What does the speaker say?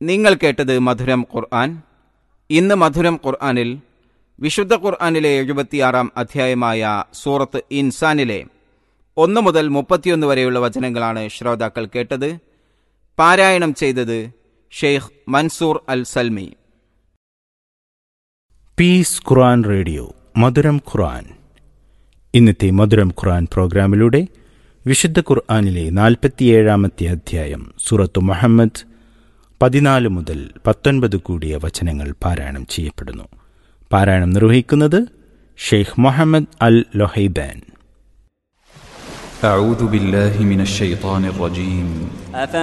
നിങ്ങൾ കേട്ടത് മധുരം ഖുർആൻ ഇന്ന് മധുരം ഖുർആനിൽ വിശുദ്ധ ഖുർആനിലെ എഴുപത്തിയാറാം അധ്യായമായ സൂറത്ത് ഇൻസാനിലെ ഒന്ന് മുതൽ മുപ്പത്തിയൊന്ന് വരെയുള്ള വചനങ്ങളാണ് ശ്രോതാക്കൾ കേട്ടത് പാരായണം ചെയ്തത് Sheikh Mansoor al Salmi peace Quran radio മധുരം ഖുർആൻ ഇന്നത്തെ മധുരം ഖുർആൻ പ്രോഗ്രാമിലൂടെ വിശുദ്ധ ഖുർആനിലെ നാൽപ്പത്തിയേഴാമത്തെ അധ്യായം സൂറത്തു മുഹമ്മദ് പതിനാല് മുതൽ പത്തൊൻപത് കൂടിയ വചനങ്ങൾ പാരായണം ചെയ്യപ്പെടുന്നു പാരായണം നിർവഹിക്കുന്നത് ഷെയ്ഖ് മുഹമ്മദ് അൽ ലൊഹൈബാൻ أعوذ بالله من الشيطان الرجيم